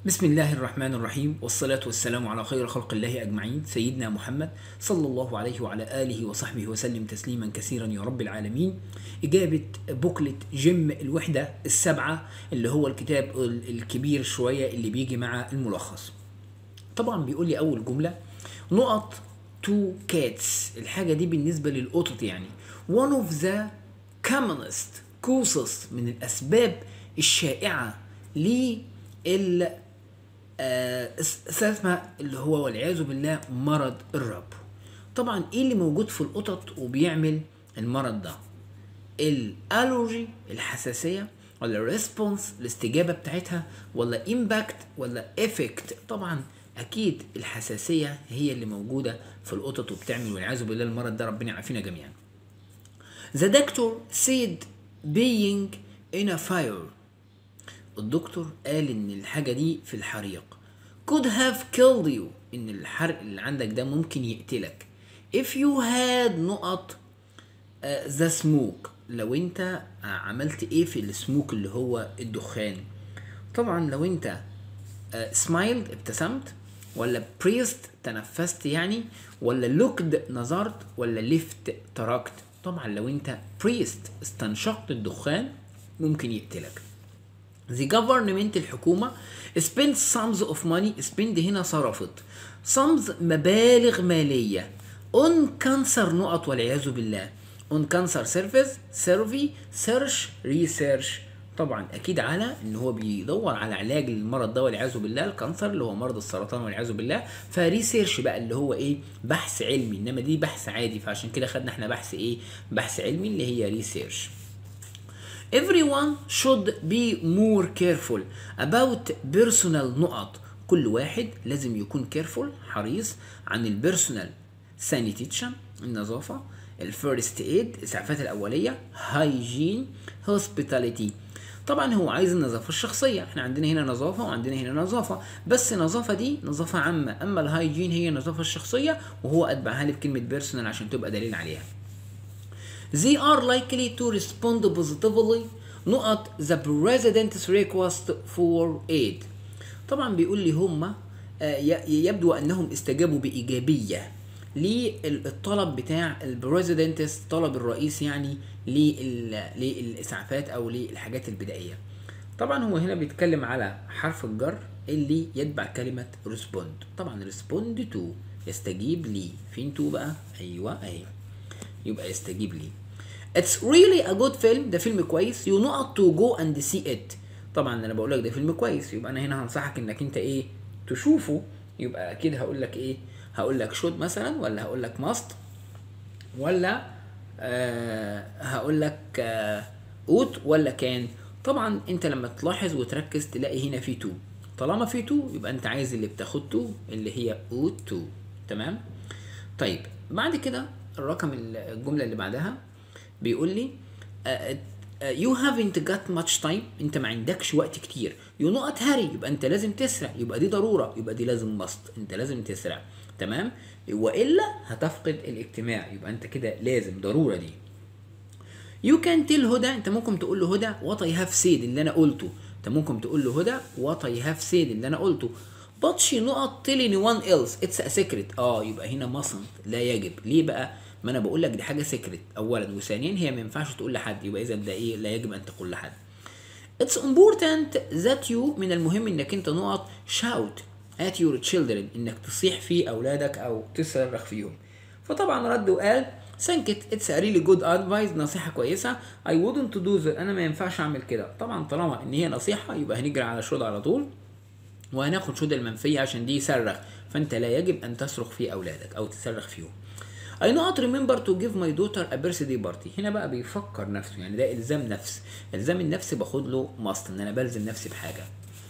بسم الله الرحمن الرحيم والصلاة والسلام على خير خلق الله أجمعين سيدنا محمد صلى الله عليه وعلى آله وصحبه وسلم تسليما كثيرا يا رب العالمين إجابة بوكلت جيم الوحدة السبعة اللي هو الكتاب ال- الكبير شوية اللي بيجي مع الملخص طبعا بيقول لي أول جملة نقط تو كاتس الحاجة دي بالنسبة للقطط يعني one of the commonest causes من الأسباب الشائعة لل آه، استثنى اللي هو والعياذ بالله مرض الرب طبعا ايه اللي موجود في القطط وبيعمل المرض ده الالرجي الحساسيه ولا الريسبونس الاستجابه بتاعتها ولا امباكت ولا افكت طبعا اكيد الحساسيه هي اللي موجوده في القطط وبتعمل والعياذ بالله المرض ده ربنا يعافينا جميعا The doctor said being in a fire الدكتور قال ان الحاجة دي في الحريق could have killed you ان الحرق اللي عندك ده ممكن يقتلك if you had نقط آه، the smoke لو انت آه، عملت ايه في السموك اللي هو الدخان طبعا لو انت سمايلد ابتسمت ولا بريست تنفست يعني ولا لوكد نظرت ولا ليفت تركت طبعا لو انت بريست استنشقت الدخان ممكن يقتلك The government الحكومة spend sums of money spend هنا صرفت sums مبالغ مالية on cancer نقط والعياذ بالله on cancer service survey search research طبعا اكيد على ان هو بيدور على علاج للمرض ده والعياذ بالله الكانسر اللي هو مرض السرطان والعياذ بالله فريسيرش بقى اللي هو ايه بحث علمي انما دي بحث عادي فعشان كده خدنا احنا بحث ايه بحث علمي اللي هي ريسيرش Everyone should be more careful about personal نقط كل واحد لازم يكون careful حريص عن البيرسونال sanitation النظافة الفيرست ايد الإسعافات الأولية hygiene hospitality طبعا هو عايز النظافة الشخصية احنا عندنا هنا نظافة وعندنا هنا نظافة بس النظافة دي نظافة عامة أما الهايجين هي النظافة الشخصية وهو أتبعها لي بكلمة بيرسونال عشان تبقى دليل عليها They are likely to respond positively نقط the president's request for aid طبعا بيقول لي هم آه، ي- يبدو انهم استجابوا بايجابيه للطلب بتاع البريزيدنتس طلب الرئيس يعني لل- للاسعافات او للحاجات البدائيه طبعا هو هنا بيتكلم على حرف الجر اللي يتبع كلمه respond طبعا respond to يستجيب لي فين تو بقى ايوه اهي يبقى يستجيب لي It's really a good film ده فيلم كويس you not to go and see it طبعا انا بقول لك ده فيلم كويس يبقى انا هنا هنصحك انك انت ايه تشوفه يبقى اكيد هقول لك ايه هقول لك should مثلا ولا هقول لك must ولا آه هقول لك آه اوت ولا كان طبعا انت لما تلاحظ وتركز تلاقي هنا في تو طالما في تو يبقى انت عايز اللي بتاخد تو اللي هي اوت تو تمام طيب بعد كده الرقم الجمله اللي بعدها بيقول لي آه، آه، you haven't got much time انت ما عندكش وقت كتير you not hurry يبقى انت لازم تسرع يبقى دي ضروره يبقى دي لازم must انت لازم تسرع تمام والا هتفقد الاجتماع يبقى انت كده لازم ضروره دي You can tell هدى انت ممكن تقول له هدى what I have said اللي انا قلته انت ممكن تقول له هدى what I have said اللي انا قلته but she not tell anyone else it's a secret اه يبقى هنا mustn't لا يجب ليه بقى ما انا بقول لك دي حاجه سيكريت اولا وثانيا هي ما ينفعش تقول لحد يبقى اذا ده ايه لا يجب ان تقول لحد It's important that you من المهم انك انت نقط shout at your children انك تصيح في اولادك او تصرخ فيهم فطبعا رد وقال thank it it's a really good advice نصيحة كويسة I wouldn't do that انا ما ينفعش اعمل كده طبعا طالما ان هي نصيحة يبقى هنجري على شود على طول وهناخد شود المنفية عشان دي يصرخ فانت لا يجب ان تصرخ في اولادك او تصرخ فيهم I not remember to give my daughter a birthday party هنا بقى بيفكر نفسه يعني ده الزام نفس الزام النفس باخد له ماست ان انا بلزم نفسي بحاجه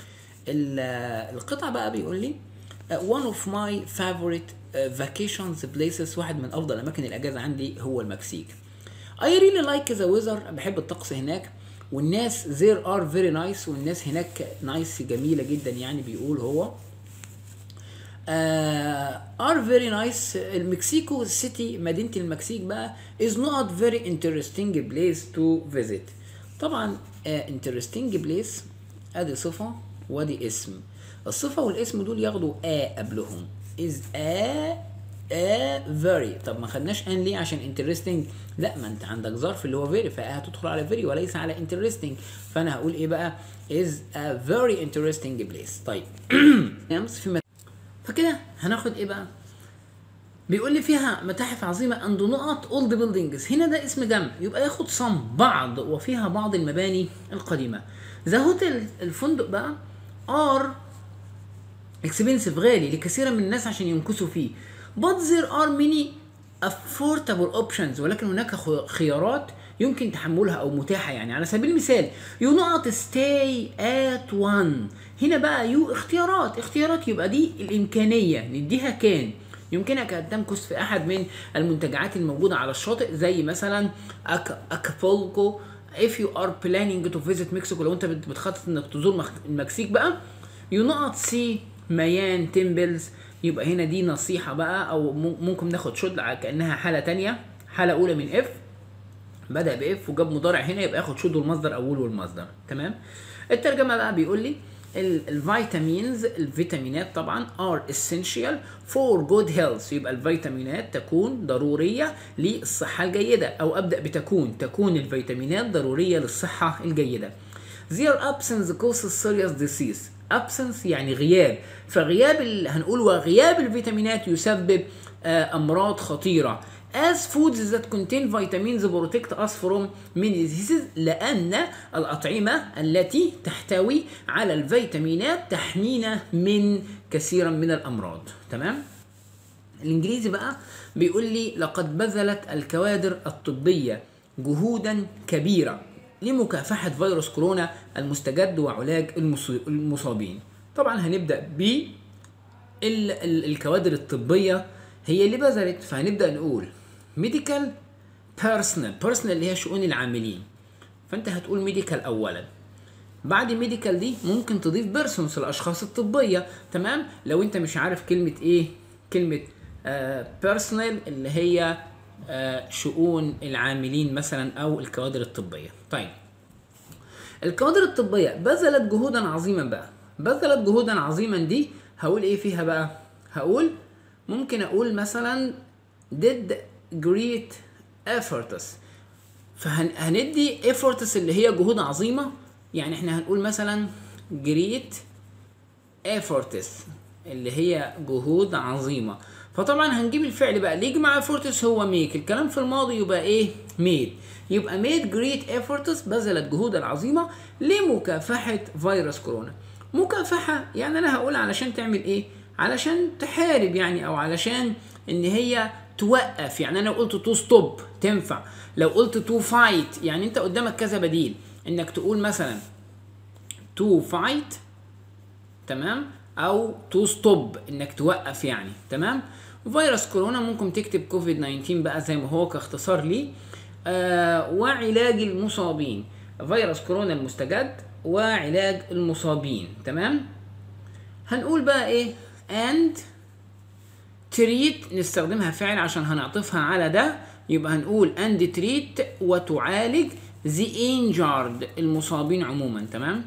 ال- القطعه بقى بيقول لي uh, one of my favorite uh, vacations places واحد من افضل اماكن الاجازه عندي هو المكسيك I really like the weather بحب الطقس هناك والناس there are very nice والناس هناك نايس جميله جدا يعني بيقول هو uh, are very nice المكسيكو سيتي مدينة المكسيك بقى is not very interesting place to visit طبعا uh, interesting place ادي صفة وادي اسم الصفة والاسم دول ياخدوا a قبلهم is a a very طب ما خدناش ان ليه عشان interesting لا ما انت عندك ظرف اللي هو very فا هتدخل على very وليس على interesting فانا هقول ايه بقى is a very interesting place طيب يمس في مت... فكده هناخد ايه بقى بيقول لي فيها متاحف عظيمه اند نقط اولد بيلدينجز هنا ده اسم جمع يبقى ياخد صم بعض وفيها بعض المباني القديمه ذا هوتيل الفندق بقى ار اكسبنسيف غالي لكثير من الناس عشان يمكثوا فيه but there are many affordable options ولكن هناك خ- خيارات يمكن تحملها او متاحه يعني على سبيل المثال يو نقط stay at one هنا بقى يو اختيارات اختيارات يبقى دي الامكانيه نديها كان يمكنك ان تمكث في احد من المنتجعات الموجوده على الشاطئ زي مثلا أك... اكابولكو if you are planning to visit Mexico لو انت بت- بتخطط انك تزور مخ- المكسيك بقى يو نقط سي ميان تمبلز يبقى هنا دي نصيحة بقى او مم- ممكن ناخد شد ع- كأنها حالة تانية حالة أولى من اف بدأ باف وجاب مضارع هنا يبقى ياخد شد والمصدر أول والمصدر تمام الترجمة بقى بيقول لي ال- الفيتامينز الفيتامينات طبعا are essential for good health يبقى الفيتامينات تكون ضرورية للصحة الجيدة أو أبدأ بتكون تكون الفيتامينات ضرورية للصحة الجيدة Their absence causes serious disease absence يعني غياب فغياب ال... هنقول وغياب الفيتامينات يسبب آه، أمراض خطيرة as foods that contain vitamins protect us from many diseases لأن الأطعمة التي تحتوي على الفيتامينات تحمينا من كثيرا من الأمراض تمام الانجليزي بقى بيقول لي لقد بذلت الكوادر الطبيه جهودا كبيره لمكافحه فيروس كورونا المستجد وعلاج المص- المصابين طبعا هنبدا ب ال- ال- الكوادر الطبيه هي اللي بذلت فهنبدا نقول ميديكال بيرسونال بيرسونال اللي هي شؤون العاملين فانت هتقول ميديكال اولا بعد ميديكال دي ممكن تضيف بيرسونز الاشخاص الطبيه تمام لو انت مش عارف كلمه ايه كلمه بيرسونال اللي هي آه شؤون العاملين مثلا او الكوادر الطبيه طيب الكوادر الطبيه بذلت جهودا عظيما بقى بذلت جهودا عظيما دي هقول ايه فيها بقى هقول ممكن اقول مثلا did great efforts فهندي efforts اللي هي جهود عظيمة يعني احنا هنقول مثلا great efforts اللي هي جهود عظيمة فطبعا هنجيب الفعل بقى اللي يجي مع efforts هو make الكلام في الماضي يبقى ايه made يبقى made great efforts بذلت جهودا عظيمة لمكافحة فيروس كورونا مكافحة يعني انا هقول علشان تعمل ايه علشان تحارب يعني او علشان ان هي توقف يعني انا لو قلت تو ستوب تنفع لو قلت تو فايت يعني انت قدامك كذا بديل انك تقول مثلا تو فايت تمام او تو ستوب انك توقف يعني تمام فيروس كورونا ممكن تكتب كوفيد 19 بقى زي ما هو كاختصار ليه آه وعلاج المصابين فيروس كورونا المستجد وعلاج المصابين تمام هنقول بقى ايه and treat نستخدمها فعل عشان هنعطفها على ده يبقى هنقول and treat وتعالج the injured المصابين عموما تمام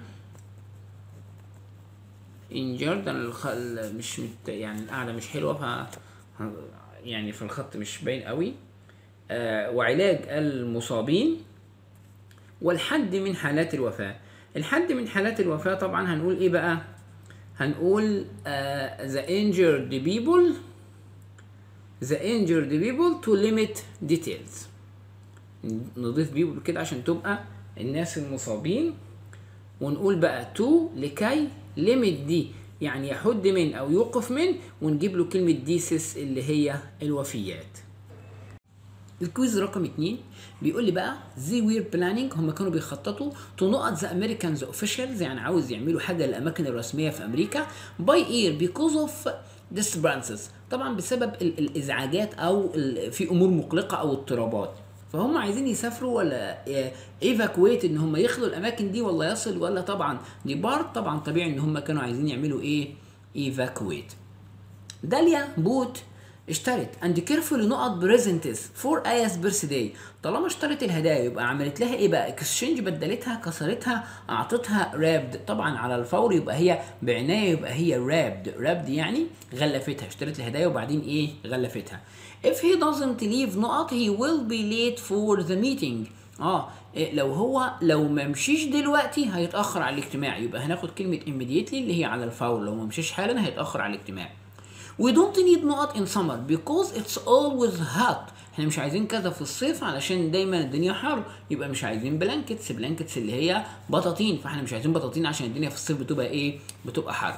injured انا الخ... ال- مش مت... يعني القاعده مش حلوه ف يعني في الخط مش باين قوي آه وعلاج المصابين والحد من حالات الوفاه الحد من حالات الوفاه طبعا هنقول ايه بقى هنقول آه the injured people the injured people to limit details نضيف people كده عشان تبقى الناس المصابين ونقول بقى to لكي limit دي يعني يحد من او يوقف من ونجيب له كلمة ديسس اللي هي الوفيات الكويز رقم اتنين بيقول لي بقى زي وير بلاننج هم كانوا بيخططوا تو نقط ذا امريكانز اوفيشالز يعني عاوز يعملوا حاجه للاماكن الرسميه في امريكا باي اير بيكوز اوف disturbances طبعا بسبب ال- الازعاجات او ال- في امور مقلقه او اضطرابات فهم عايزين يسافروا ولا ايفاكويت ان هم يخلوا الاماكن دي ولا يصل ولا طبعا دي بارت طبعا طبيعي ان هم كانوا عايزين يعملوا ايه ايفاكويت داليا بوت اشترت and carefully نقط presents for ايا's birthday طالما اشترت الهدايا يبقى عملت لها ايه بقى اكسشينج بدلتها كسرتها اعطتها رابد طبعا على الفور يبقى هي بعنايه يبقى هي رابد رابد يعني غلفتها اشترت الهدايا وبعدين ايه غلفتها if he doesn't leave نقط he will be late for the meeting اه إيه لو هو لو ما مشيش دلوقتي هيتاخر على الاجتماع يبقى هناخد كلمه immediately اللي هي على الفور لو ما مشيش حالا هيتاخر على الاجتماع We don't need نقط in summer because it's always hot احنا مش عايزين كذا في الصيف علشان دايما الدنيا حر يبقى مش عايزين بلانكتس بلانكتس اللي هي بطاطين فاحنا مش عايزين بطاطين عشان الدنيا في الصيف بتبقى ايه بتبقى حر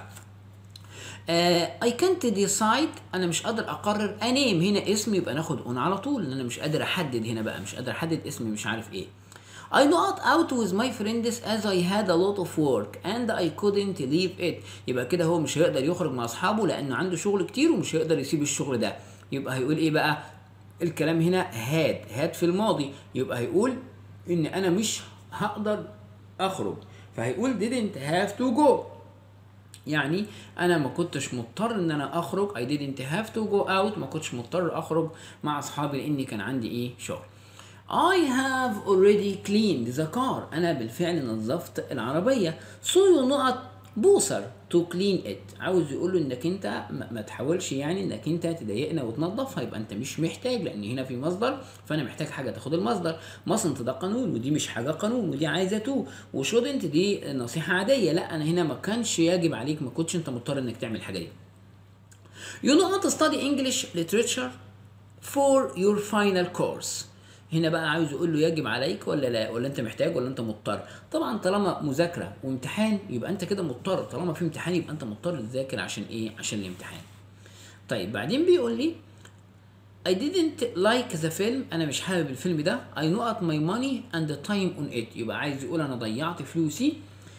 آه I can't decide انا مش قادر اقرر انام هنا اسم يبقى ناخد اون على طول ان انا مش قادر احدد هنا بقى مش قادر احدد اسمي مش عارف ايه I not out with my friends as I had a lot of work and I couldn't leave it يبقى كده هو مش هيقدر يخرج مع اصحابه لانه عنده شغل كتير ومش هيقدر يسيب الشغل ده يبقى هيقول ايه بقى الكلام هنا هاد هاد في الماضي يبقى هيقول ان انا مش هقدر اخرج فهيقول didn't have to go يعني انا ما كنتش مضطر ان انا اخرج I didn't have to go out ما كنتش مضطر اخرج مع اصحابي لاني كان عندي ايه شغل I have already cleaned the car أنا بالفعل نظفت العربية so you نقط بوسر to clean it عاوز يقول له انك انت ما ما تحاولش يعني انك انت تضايقنا وتنظفها يبقى انت مش محتاج لان هنا في مصدر فانا محتاج حاجه تاخد المصدر mustn't ده قانون ودي مش حاجه قانون ودي عايزه تو وشودنت دي نصيحه عاديه لا انا هنا ما كانش يجب عليك ما كنتش انت مضطر انك تعمل الحاجه دي You know how to study English literature for your final course هنا بقى عاوز يقول له يجب عليك ولا لا ولا انت محتاج ولا انت مضطر طبعا طالما مذاكره وامتحان يبقى انت كده مضطر طالما في امتحان يبقى انت مضطر تذاكر عشان ايه عشان الامتحان طيب بعدين بيقول لي I didn't like the film انا مش حابب الفيلم ده I know my money and the time on it يبقى عايز يقول انا ضيعت فلوسي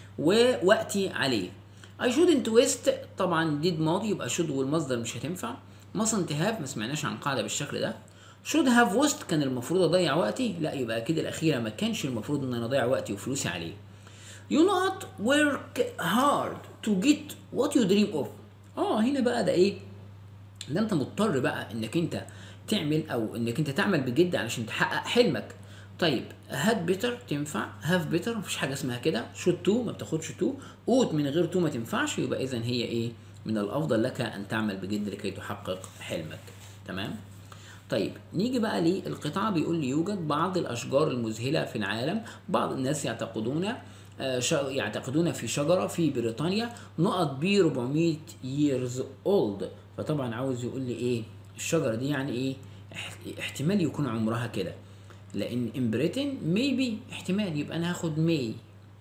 ووقتي عليه I shouldn't waste طبعا did ماضي يبقى should والمصدر مش هتنفع mustn't have ما سمعناش عن قاعده بالشكل ده should have wasted كان المفروض اضيع وقتي لا يبقى اكيد الاخيره ما كانش المفروض ان انا اضيع وقتي وفلوسي عليه you not work hard to get what you dream of اه هنا بقى ده ايه ده انت مضطر بقى انك انت تعمل او انك انت تعمل بجد علشان تحقق حلمك طيب هاد بيتر تنفع هاف بيتر مفيش حاجه اسمها كده شوت تو ما بتاخدش تو اوت من غير تو ما تنفعش يبقى اذا هي ايه من الافضل لك ان تعمل بجد لكي تحقق حلمك تمام طيب نيجي بقى للقطعة بيقول لي يوجد بعض الأشجار المذهلة في العالم بعض الناس يعتقدون آه، ش- يعتقدون في شجرة في بريطانيا نقط بي 400 years old فطبعا عاوز يقول لي ايه الشجرة دي يعني ايه اح- احتمال يكون عمرها كده لان ان بريتن ميبي احتمال يبقى انا هاخد مي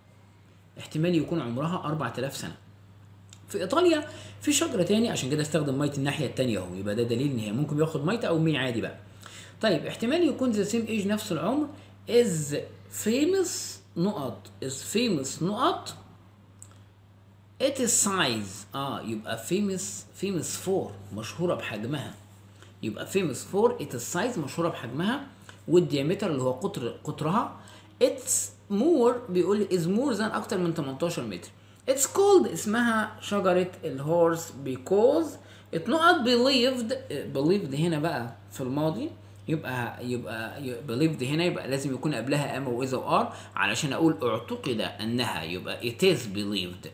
احتمال يكون عمرها 4000 سنة في ايطاليا في شجره تاني عشان كده استخدم ميت الناحيه التانيه اهو يبقى ده دليل ان هي ممكن ياخد ميت او مي عادي بقى طيب احتمال يكون ذا سيم ايج نفس العمر از فيمس نقط از فيمس نقط it is size اه يبقى famous famous for مشهوره بحجمها يبقى famous for it is size مشهوره بحجمها والديامتر اللي هو قطر قطرها it's more بيقول لي is more than اكتر من 18 متر it's called اسمها شجره الهورس because it not believed believed هنا بقى في الماضي يبقى يبقى ي- believed هنا يبقى لازم يكون قبلها am واذا وار علشان اقول اعتقد انها يبقى it is believed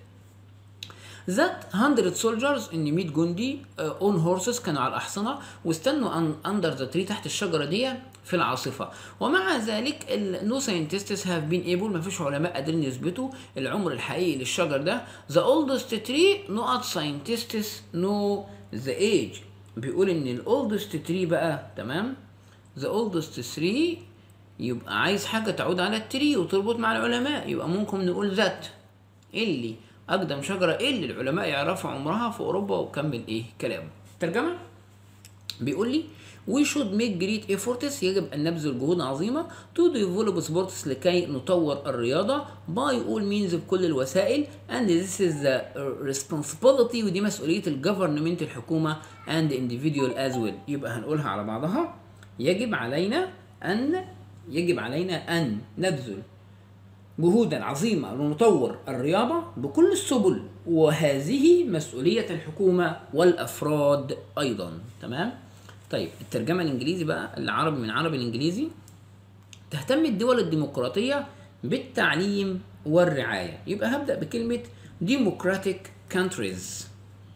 that 100 soldiers ان 100 جندي اون هورسز كانوا على الاحصنه واستنوا اندر ذا تري تحت الشجره دي في العاصفه ومع ذلك نو ساينتستس هاف بين ايبل ما فيش علماء قادرين يثبتوا العمر الحقيقي للشجر ده ذا اولدست تري نقط ساينتستس نو ذا ايج بيقول ان الاولدست تري بقى تمام ذا اولدست 3 يبقى عايز حاجه تعود على التري وتربط مع العلماء يبقى ممكن نقول ذات اللي اقدم شجره اللي العلماء يعرفوا عمرها في اوروبا وكمل ايه كلامه ترجمه بيقول لي we should make great efforts يجب ان نبذل جهود عظيمه to develop sports لكي نطور الرياضه by all means بكل الوسائل and this is the responsibility ودي مسؤوليه الجفرنمنت الحكومه and individual as well يبقى هنقولها على بعضها يجب علينا ان يجب علينا ان نبذل جهودا عظيمة لنطور الرياضة بكل السبل وهذه مسؤولية الحكومة والأفراد أيضا تمام طيب الترجمه الانجليزي بقى العربي من عربي الانجليزي تهتم الدول الديمقراطيه بالتعليم والرعايه يبقى هبدا بكلمه democratic countries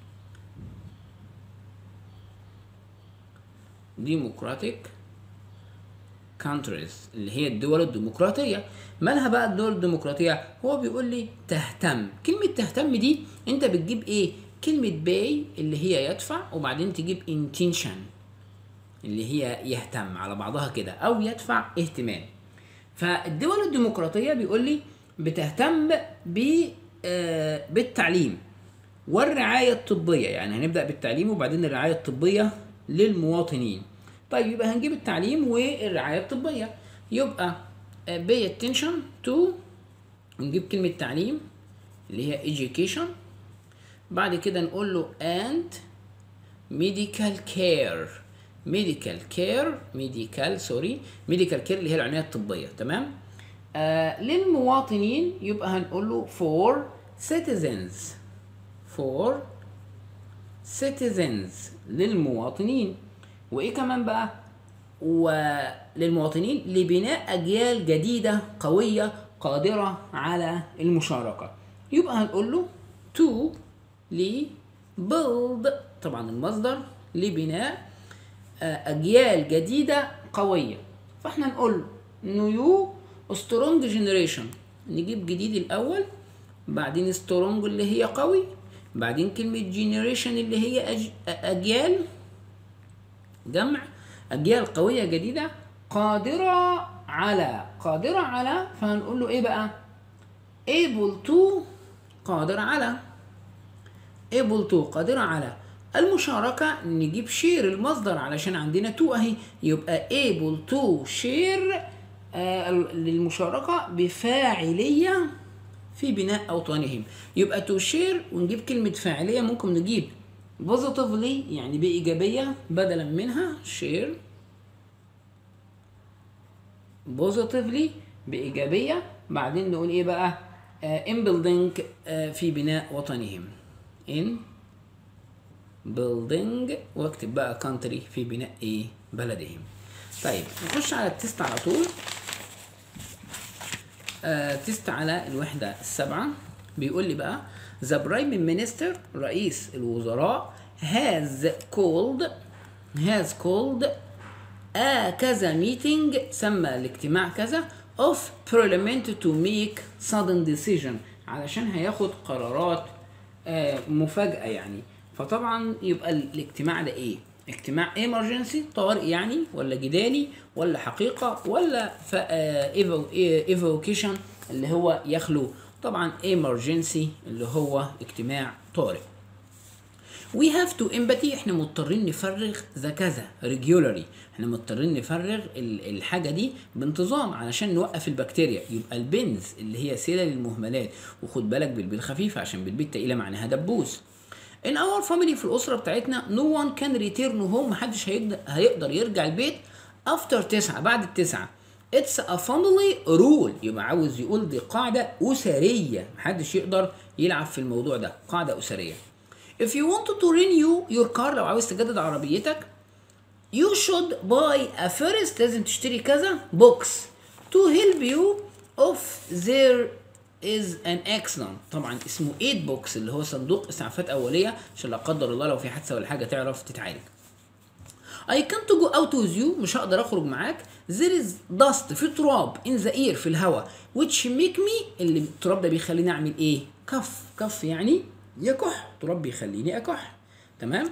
democratic countries اللي هي الدول الديمقراطية مالها بقى الدول الديمقراطية هو بيقول لي تهتم كلمة تهتم دي انت بتجيب ايه كلمة باي اللي هي يدفع وبعدين تجيب intention اللي هي يهتم على بعضها كده او يدفع اهتمام فالدول الديمقراطية بيقول لي بتهتم ب آه، بالتعليم والرعاية الطبية يعني هنبدأ بالتعليم وبعدين الرعاية الطبية للمواطنين طيب يبقى هنجيب التعليم والرعاية الطبية يبقى آه، pay attention to نجيب كلمة تعليم اللي هي education بعد كده نقول له and medical care medical care medical سوري medical care اللي هي العناية الطبية تمام آه للمواطنين يبقى هنقول له for citizens for citizens للمواطنين وايه كمان بقى وللمواطنين لبناء اجيال جديده قويه قادره على المشاركه يبقى هنقول له to ل build طبعا المصدر لبناء آه، اجيال جديده قويه فاحنا نقول نيو سترونج جنريشن نجيب جديد الاول بعدين سترونج اللي هي قوي بعدين كلمة جينيريشن اللي هي أج... أجيال جمع أجيال قوية جديدة قادرة على قادرة على فهنقول له إيه بقى؟ able to قادر على able to قادرة على المشاركة نجيب شير المصدر علشان عندنا تو اهي يبقى able to share آه للمشاركة بفاعلية في بناء أوطانهم يبقى to share ونجيب كلمة فاعلية ممكن نجيب positively يعني بإيجابية بدلا منها share positively بإيجابية بعدين نقول إيه بقى آه in building آه في بناء وطنهم in building واكتب بقى country في بناء ايه بلدهم طيب نخش على التست على طول آه تست على الوحدة السابعة بيقول لي بقى the prime minister رئيس الوزراء has called has called a كذا meeting سمى الاجتماع كذا of parliament to make sudden decision علشان هياخد قرارات آه مفاجأة يعني فطبعا يبقى الاجتماع ده ايه اجتماع emergency طارئ يعني ولا جدالي ولا حقيقة ولا evocation اللي هو يخلو طبعا emergency اللي هو اجتماع طارئ we have to empathy احنا مضطرين نفرغ ذا كذا regularly احنا مضطرين نفرغ الحاجة دي بانتظام علشان نوقف البكتيريا يبقى البنز اللي هي سلل المهملات وخد بالك بالبي الخفيفة عشان بالبي التقيلة معناها دبوس in our family في الأسرة بتاعتنا no one can return home محدش هيقدر, هيقدر يرجع البيت after تسعة بعد التسعة it's a family rule يبقى عاوز يقول دي قاعدة أسرية محدش يقدر يلعب في الموضوع ده قاعدة أسرية if you want to renew your car لو عاوز تجدد عربيتك you should buy a first لازم تشتري كذا box to help you of their is an excellent طبعا اسمه 8 بوكس اللي هو صندوق اسعافات اوليه عشان لا قدر الله لو في حادثه ولا حاجه تعرف تتعالج I can't go out with you مش هقدر اخرج معاك there is dust في تراب in the air في الهواء which make me اللي التراب ده بيخليني اعمل ايه كف كف يعني يكح تراب بيخليني اكح تمام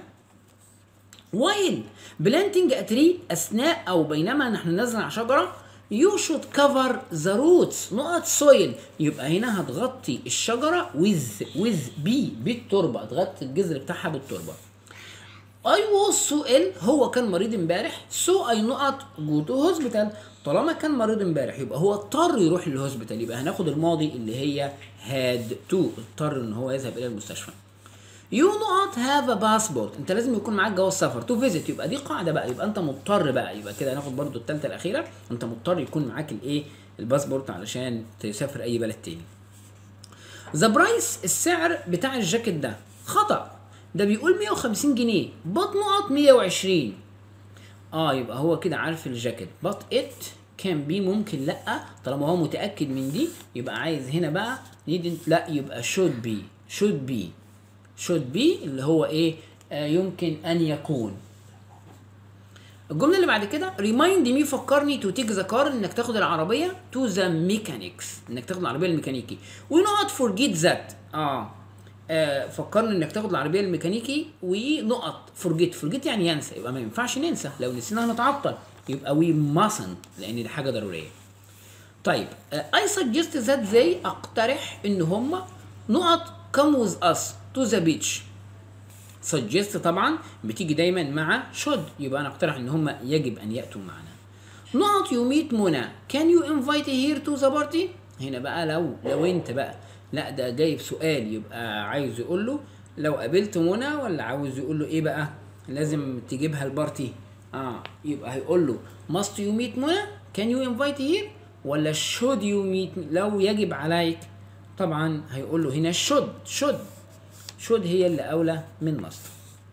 while planting a tree اثناء او بينما نحن نزرع شجره you should cover the roots نقط soil يبقى هنا هتغطي الشجرة with with B بالتربة هتغطي الجذر بتاعها بالتربة I was so ill هو كان مريض امبارح so I نقط go to hospital طالما كان مريض امبارح يبقى هو اضطر يروح للهوسبيتال يبقى هناخد الماضي اللي هي had to اضطر ان هو يذهب الى المستشفى You not have a passport انت لازم يكون معاك جواز سفر تو فيزيت يبقى دي قاعده بقى يبقى انت مضطر بقى يبقى كده هناخد برضو الثالثه الاخيره انت مضطر يكون معاك الايه الباسبورت علشان تسافر اي بلد تاني ذا برايس السعر بتاع الجاكيت ده خطا ده بيقول 150 جنيه بط نقط 120 اه يبقى هو كده عارف الجاكيت but it can be ممكن لا طالما هو متاكد من دي يبقى عايز هنا بقى needn't لا يبقى should be should be should be اللي هو ايه آه يمكن ان يكون الجمله اللي بعد كده remind me فكرني to take the car انك تاخد العربيه to the mechanics انك تاخد العربيه الميكانيكي we not forget that اه آه فكرني انك تاخد العربيه الميكانيكي ونقط forget forget يعني ينسى يبقى ما ينفعش ننسى لو نسينا هنتعطل يبقى we mustn't لان دي حاجه ضروريه طيب آه I suggest that they اقترح ان هم نقط come with us to the beach suggest طبعا بتيجي دايما مع should يبقى انا اقترح ان هم يجب ان ياتوا معنا نقط يو ميت منى can you invite here to the party هنا بقى لو لو انت بقى لا ده جايب سؤال يبقى عايز يقول له لو قابلت منى ولا عاوز يقول له ايه بقى لازم تجيبها البارتي اه يبقى هيقول له must you meet منى can you invite here ولا should you meet لو يجب عليك طبعا هيقول له هنا should should should هي اللي اولى من must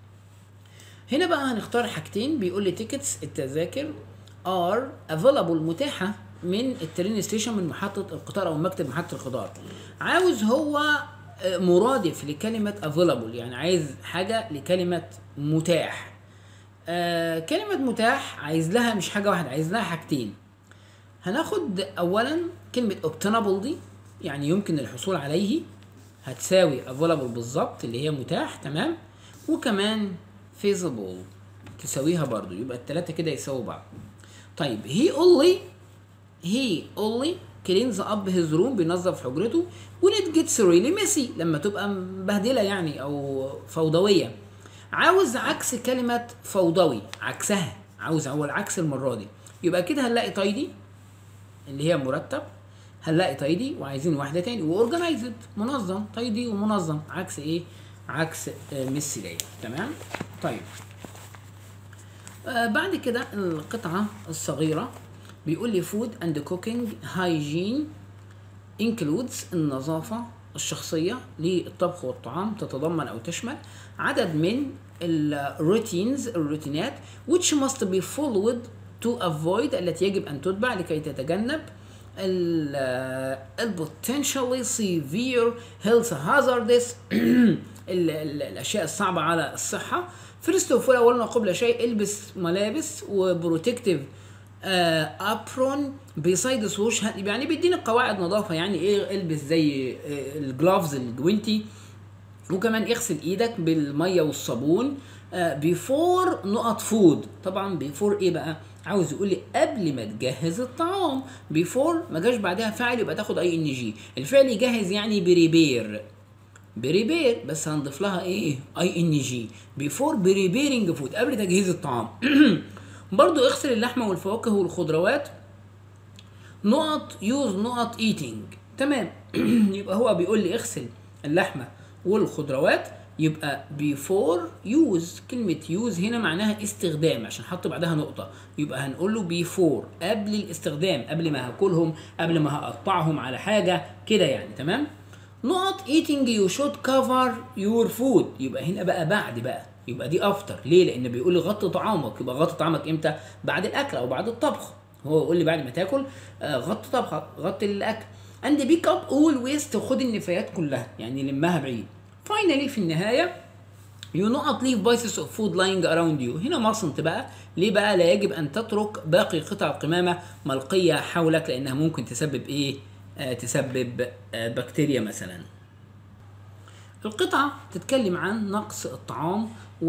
هنا بقى هنختار حاجتين بيقول لي tickets التذاكر are available متاحة من الترين ستيشن من محطة القطار أو مكتب محطة القطار عاوز هو آه، مرادف لكلمة available يعني عايز حاجة لكلمة متاح آه كلمة متاح عايز لها مش حاجة واحدة عايز لها حاجتين هناخد أولا كلمة obtainable دي يعني يمكن الحصول عليه هتساوي available بالظبط اللي هي متاح تمام وكمان feasible تساويها برضو يبقى التلاتة كده يساووا بعض طيب he only he only cleans up his room بينظف حجرته when it gets really messy لما تبقى مبهدلة يعني أو فوضوية عاوز عكس كلمة فوضوي عكسها عاوز هو العكس المرة دي يبقى كده هنلاقي تايدي اللي هي مرتب هنلاقي تايدي وعايزين واحدة تاني واورجنايزد منظم تايدي ومنظم عكس ايه؟ عكس آه، ميسي جاي تمام؟ طيب آه بعد كده القطعة الصغيرة بيقول لي food and cooking hygiene includes النظافة الشخصية للطبخ والطعام تتضمن أو تشمل عدد من الروتينز الروتينات which must be followed to avoid التي يجب أن تتبع لكي تتجنب ال ال potentially severe health hazardous ال- ال- الأشياء الصعبة على الصحة فيرست اوف أولا قبل شيء البس ملابس وبروتكتيف ابرون بيسايدس ووش يعني بيديني قواعد نظافه يعني ايه البس زي الجلافز الجوينتي وكمان اغسل ايدك بالميه والصابون بيفور نقط فود طبعا بيفور ايه بقى عاوز يقول لي قبل ما تجهز الطعام بيفور ما جاش بعدها فاعل يبقى تاخد اي ان جي الفعل يجهز يعني بريبير بريبير بس هنضيف لها ايه اي ان جي بيفور بريبيرنج فود قبل تجهيز الطعام برضو اغسل اللحمه والفواكه والخضروات نقط يوز نقط ايتنج تمام يبقى هو بيقول لي اغسل اللحمه والخضروات يبقى بيفور يوز كلمة يوز هنا معناها استخدام عشان حط بعدها نقطة يبقى هنقول له بيفور قبل الاستخدام قبل ما هاكلهم قبل ما هقطعهم على حاجة كده يعني تمام نقط eating you should cover your food يبقى هنا بقى بعد بقى يبقى دي افتر ليه لان بيقول لي غطي طعامك يبقى غطي طعامك امتى بعد الاكل او بعد الطبخ هو يقول لي بعد ما تاكل آه، غطي طبخك غطي الاكل and pick up all waste خد النفايات كلها يعني لمها بعيد finally في النهايه You not leave pieces of food lying around you هنا مصنت بقى ليه بقى لا يجب ان تترك باقي قطع القمامة ملقية حولك لانها ممكن تسبب ايه آه تسبب آه بكتيريا مثلا القطعة تتكلم عن نقص الطعام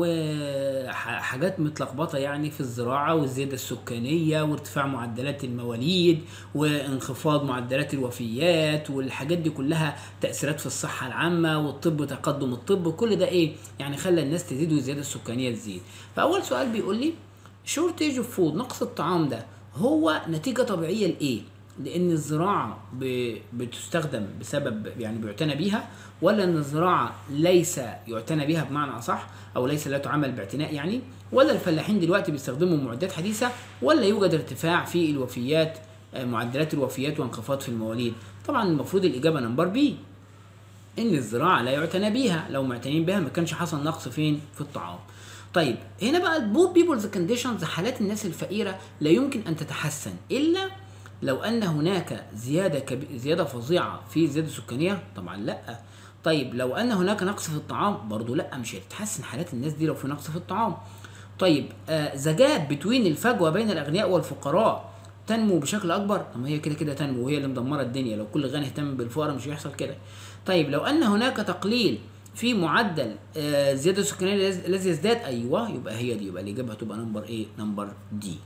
وحاجات متلخبطة يعني في الزراعة والزيادة السكانية وارتفاع معدلات المواليد وانخفاض معدلات الوفيات والحاجات دي كلها تأثيرات في الصحة العامة والطب تقدم الطب كل ده ايه يعني خلى الناس تزيد والزيادة السكانية تزيد فأول سؤال بيقول لي شورتيج اوف فود نقص الطعام ده هو نتيجة طبيعية لإيه؟ لان الزراعه ب- بتستخدم بسبب يعني بيعتنى بيها ولا ان الزراعه ليس يعتنى بيها بمعنى اصح او ليس لا تعمل باعتناء يعني ولا الفلاحين دلوقتي بيستخدموا معدات حديثه ولا يوجد ارتفاع في الوفيات آه، معدلات الوفيات وانخفاض في المواليد طبعا المفروض الاجابه نمبر بي ان الزراعه لا يعتنى بيها لو معتنين بها ما كانش حصل نقص فين في الطعام طيب هنا بقى البور بيبلز كونديشنز حالات الناس الفقيره لا يمكن ان تتحسن الا لو ان هناك زياده كب... زياده فظيعه في الزياده السكانيه طبعا لا طيب لو ان هناك نقص في الطعام برضو لا مش هتتحسن حالات الناس دي لو في نقص في الطعام طيب ذا جاب بتوين الفجوه بين الاغنياء والفقراء تنمو بشكل اكبر طب ما هي كده كده تنمو وهي اللي مدمره الدنيا لو كل غني اهتم بالفقراء مش هيحصل كده طيب لو ان هناك تقليل في معدل آه، زياده السكانيه الذي يزداد ايوه يبقى هي دي يبقى الاجابه هتبقى نمبر ايه نمبر دي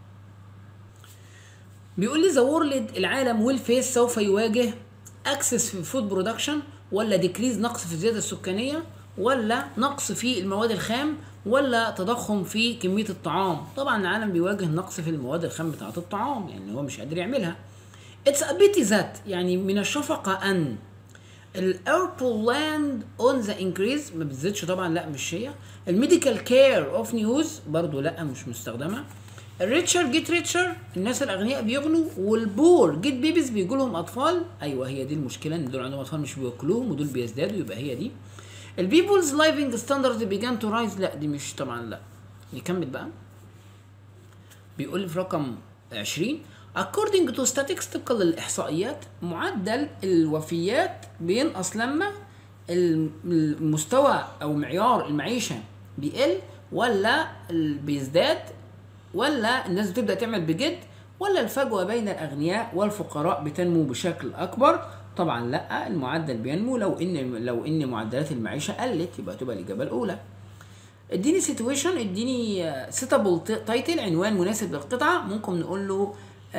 بيقول لي ذا وورلد العالم والفيس سوف يواجه اكسس في فود برودكشن ولا ديكريز نقص في الزياده السكانيه ولا نقص في المواد الخام ولا تضخم في كميه الطعام طبعا العالم بيواجه نقص في المواد الخام بتاعه الطعام يعني هو مش قادر يعملها اتس a pity that يعني من الشفقه ان الايربول لاند اون ذا انكريز ما بتزيدش طبعا لا مش هي الميديكال كير اوف نيوز برضو لا مش مستخدمه الريتشر جيت ريتشر الناس الاغنياء بيغنوا والبور جيت بيبيز بيجوا لهم اطفال ايوه هي دي المشكله ان دول عندهم اطفال مش بياكلوهم ودول بيزدادوا يبقى هي دي البيبلز لايفنج ستاندرز بيجان تو رايز لا دي مش طبعا لا نكمل بقى بيقول لي في رقم 20 according to statistics طبقا للاحصائيات معدل الوفيات بينقص لما الم- المستوى او معيار المعيشه بيقل ولا ال- بيزداد ولا الناس بتبدا تعمل بجد ولا الفجوه بين الاغنياء والفقراء بتنمو بشكل اكبر طبعا لا المعدل بينمو لو ان لو ان معدلات المعيشه قلت يبقى تبقى الاجابه الاولى اديني سيتويشن اديني سيتابل تايتل عنوان مناسب للقطعه ممكن نقول له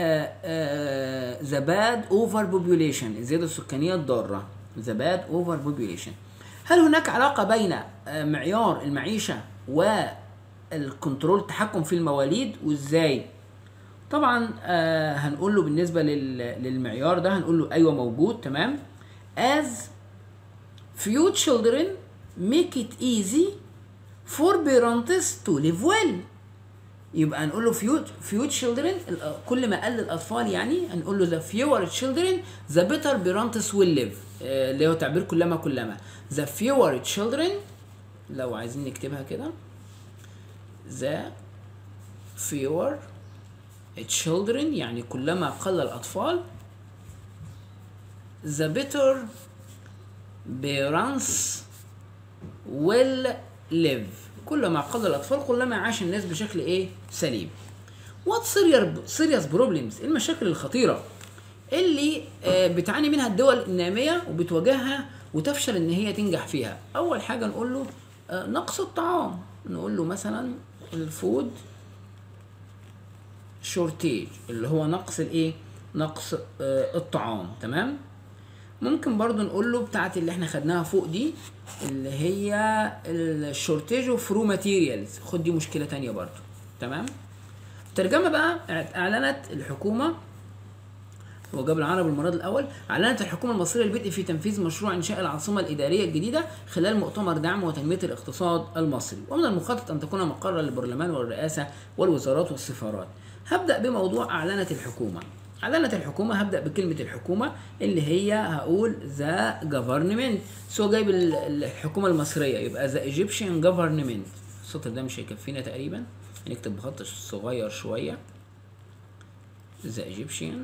ذا باد اوفر بوبيوليشن الزياده السكانيه الضاره ذا باد اوفر بوبيوليشن هل هناك علاقه بين آه، معيار المعيشه والكنترول التحكم في المواليد وازاي طبعا آه هنقول له بالنسبه لل- للمعيار ده هنقول له ايوه موجود تمام as few children make it easy for parents to live well يبقى هنقول له few few children ال- كل ما قل الاطفال يعني هنقول له the fewer children the better parents will live آه، اللي هو تعبير كلما كلما the fewer children لو عايزين نكتبها كده the fewer children يعني كلما قل الأطفال the better parents will live كلما قل الأطفال كلما عاش الناس بشكل إيه سليم what serious serious problems المشاكل الخطيرة اللي آه، بتعاني منها الدول النامية وبتواجهها وتفشل إن هي تنجح فيها أول حاجة نقول له آه، نقص الطعام نقول له مثلا الفود شورتيج اللي هو نقص الايه نقص آه الطعام تمام ممكن برضو نقول له بتاعت اللي احنا خدناها فوق دي اللي هي الشورتيج اوف رو ماتيريالز خد دي مشكله تانية برضو تمام الترجمه بقى اعلنت الحكومه هو جاب العربي المراد الاول اعلنت الحكومه المصريه البدء في تنفيذ مشروع انشاء العاصمه الاداريه الجديده خلال مؤتمر دعم وتنميه الاقتصاد المصري ومن المخطط ان تكون مقرا للبرلمان والرئاسه والوزارات والسفارات هبدا بموضوع اعلنت الحكومه اعلنت الحكومه هبدا بكلمه الحكومه اللي هي هقول ذا جفرنمنت سو جايب ال- الحكومه المصريه يبقى ذا ايجيبشن جفرنمنت السطر ده مش هيكفينا تقريبا هنكتب بخط صغير شويه ذا ايجيبشن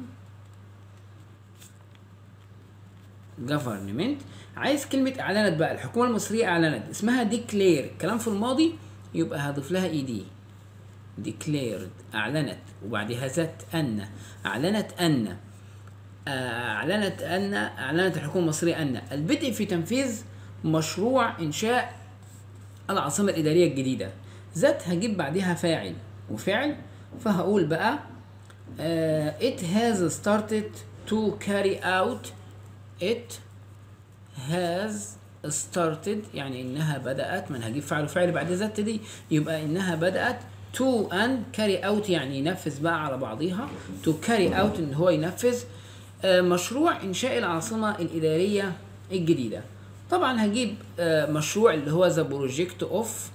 government عايز كلمة اعلنت بقى الحكومة المصرية اعلنت اسمها ديكلير كلام في الماضي يبقى هضيف لها اي دي declared اعلنت وبعدها ذات ان اعلنت ان آه، اعلنت ان اعلنت الحكومة المصرية ان البدء في تنفيذ مشروع انشاء العاصمة الإدارية الجديدة ذات هجيب بعدها فاعل وفعل فهقول بقى آه it has started to carry out it has started يعني انها بدأت من هجيب فعل وفعل بعد ذات دي يبقى انها بدأت to and carry out يعني ينفذ بقى على بعضيها to carry out ان هو ينفذ آه، مشروع انشاء العاصمة الإدارية الجديدة طبعا هجيب آه، مشروع اللي هو ذا بروجكت اوف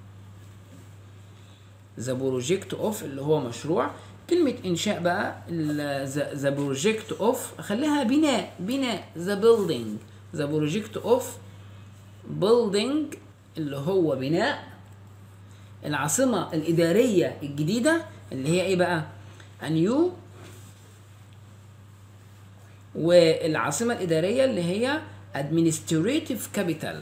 ذا بروجكت اوف اللي هو مشروع كلمة إنشاء بقى ذا بروجكت اوف أخليها بناء بناء ذا بيلدينج ذا بروجكت اوف بيلدينج اللي هو بناء العاصمة الإدارية الجديدة اللي هي إيه بقى؟ نيو والعاصمة الإدارية اللي هي administrative capital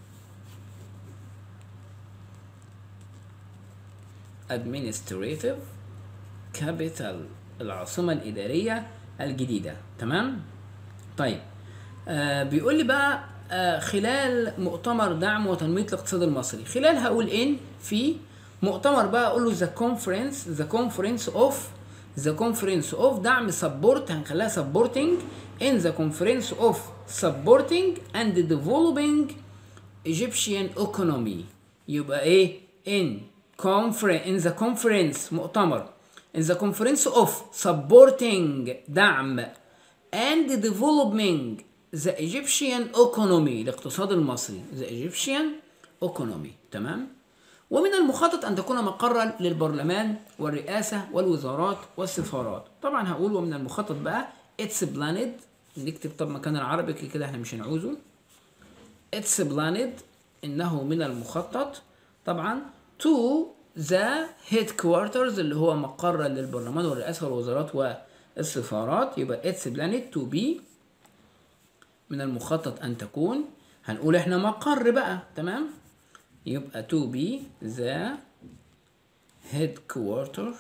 administrative capital العاصمة الإدارية الجديدة تمام؟ طيب آه بيقول لي بقى آه خلال مؤتمر دعم وتنمية الاقتصاد المصري خلال هقول ان في مؤتمر بقى اقول له ذا كونفرنس ذا كونفرنس اوف ذا كونفرنس اوف دعم سبورت هنخليها سبورتنج ان ذا كونفرنس اوف سبورتنج اند ديفلوبينج ايجيبشن ايكونومي يبقى ايه ان conference in the conference مؤتمر in the conference of supporting دعم and developing the Egyptian economy الاقتصاد المصري the Egyptian economy تمام ومن المخطط أن تكون مقرا للبرلمان والرئاسة والوزارات والسفارات طبعا هقول ومن المخطط بقى it's planned نكتب طب مكان العربي كده احنا مش هنعوزه it's planned إنه من المخطط طبعا to the headquarters اللي هو مقرا للبرلمان والرئاسة والوزارات والسفارات يبقى it's planned to be من المخطط أن تكون هنقول احنا مقر بقى تمام يبقى to be the headquarter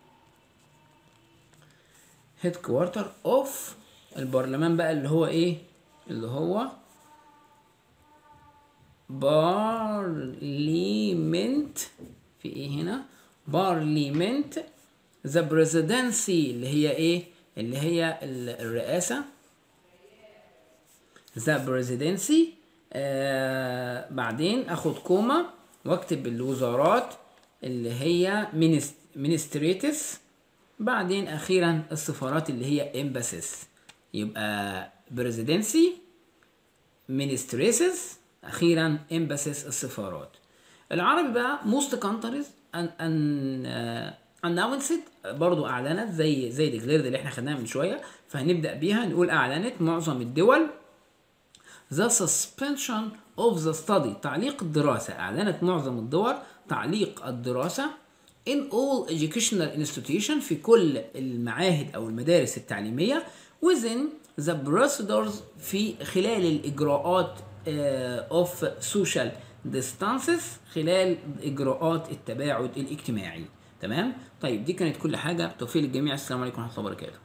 headquarter of البرلمان بقى اللي هو ايه اللي هو بارليمنت في ايه هنا بارليمنت ذا بريزيدنسي اللي هي ايه اللي هي الرئاسة ذا بريزيدنسي آه بعدين اخد كوما واكتب الوزارات اللي هي منستريتس بعدين اخيرا السفارات اللي هي امباسيس يبقى بريزيدنسي منستريسز اخيرا امباسيس السفارات العربي بقى موست كانتريز ان ان اناونسد برضو اعلنت زي زي ديكليرد اللي احنا خدناها من شويه فهنبدا بيها نقول اعلنت معظم الدول the suspension of the study تعليق الدراسة أعلنت معظم الدول تعليق الدراسة in all educational institution في كل المعاهد أو المدارس التعليمية within the procedures في خلال الإجراءات uh, of social distances خلال إجراءات التباعد الاجتماعي تمام طيب دي كانت كل حاجة توفيق للجميع السلام عليكم ورحمة الله وبركاته